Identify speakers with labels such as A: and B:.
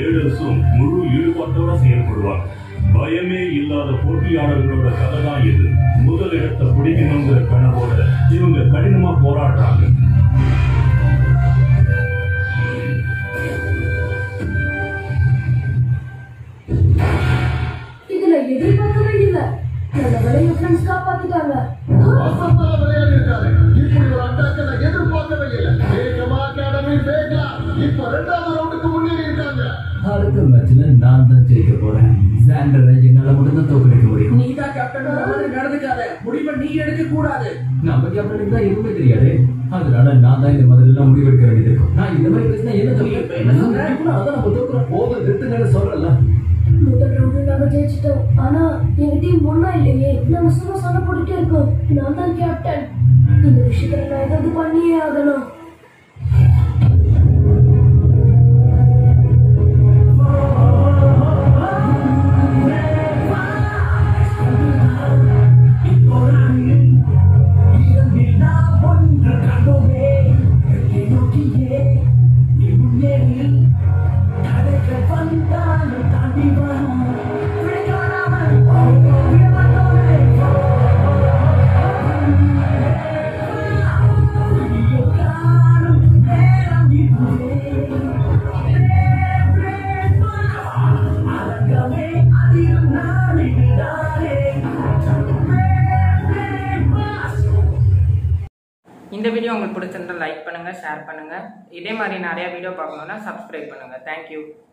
A: லேடர்ஸும் முழு ஈடுபாட்டோட செயல்படுவாங்க பயமே இல்லாத போட்டியாளர்களோட கதை தான் இது முதல் இடத்தை பிடிக்கணுங்கிற கனவோட இவங்க கடினமா போராடுறாங்க
B: இதுல எதிர்பார்க்கவே இல்ல நல்ல வேலையை ஃப்ரெண்ட்ஸ் காப்பாத்திட்டாங்க
C: வாசப்பட விளையாடி இருக்காரு இப்படி ஒரு அட்டாக்க நான் எதிர்பார்க்கவே இல்லை வேகமா அகாடமி வேகா இப்ப ரெண்டாவது ரவுண்டுக்கு முன்னேறி இருக்காங்க
D: அடுத்த மேட்ச்ல நான் தான் ஜெயிக்க போறேன் சாண்டரை என்னால மட்டும்தான் தோக்கடிக்க முடியும்
E: நீ தான் கேப்டன் மாதிரி நடந்துக்காத முடிவை நீ எடுக்க கூடாது
D: நம்ம கேப்டனுக்கு தான் எதுவுமே தெரியாது அதனால நான் தான் இந்த மாதிரி எல்லாம் முடிவெடுக்க வேண்டியது இருக்கும் நான் இந்த மாதிரி பேசினா என்ன
E: நீ இப்ப என்ன சொல்ற?
D: தப்பு அதான் நம்ம தோக்குறோம் போதும் நிறுத்துங்கன்னு சொல்றல
B: முதல் ரவுண்டு நாங்க ஜெயிச்சிட்டோம் ஆனா எங்க டீம் ஒண்ணா இல்லையே நாங்க சும்மா சண்டை போட்டுட்டே இருக்கோம் நான் தான் கேப்டன் இந்த விஷயத்துல நான் ஏதாவது பண்ணியே ஆகணும்
F: இந்த வீடியோ உங்களுக்கு பிடிச்சிருந்தா லைக் பண்ணுங்கள் ஷேர் பண்ணுங்கள் இதே மாதிரி நிறைய வீடியோ பார்க்கணுன்னா சப்ஸ்கிரைப் பண்ணுங்கள் தேங்க்யூ